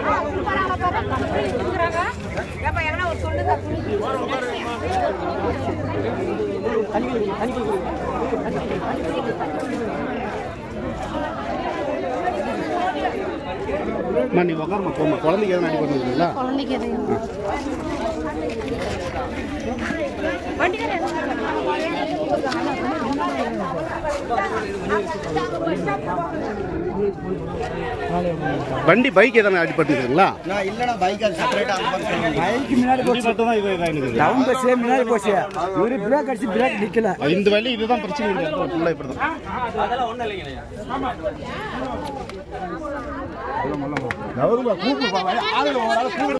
அம்மா நீ உட்காரமா போமா குழந்தைக்கு எதனா அடி பண்ணுறீங்களா குழந்தைக்கு எதையும் வண்டி பைக் எதனா அடி பண்ணுறீங்களா நான் இல்லைண்ணா பைக் அது செப்பரேட்டாக அந்த மாதிரி சொல்லுங்க பைக்கு முன்னாடி வண்டி மட்டும் தான் இது இதாக இருக்குது டவுன் பஸ்ஸே முன்னாடி போச்சு ஒரு பிரேக் அடிச்சு பிரேக் நிக்கல இந்த வழி இதுதான் பிரச்சனை இந்த இடத்துல ஃபுல்லாக இப்படி தான் கூப்பிடு ஆளுங்க ஒரு ஆள் கூப்பிடு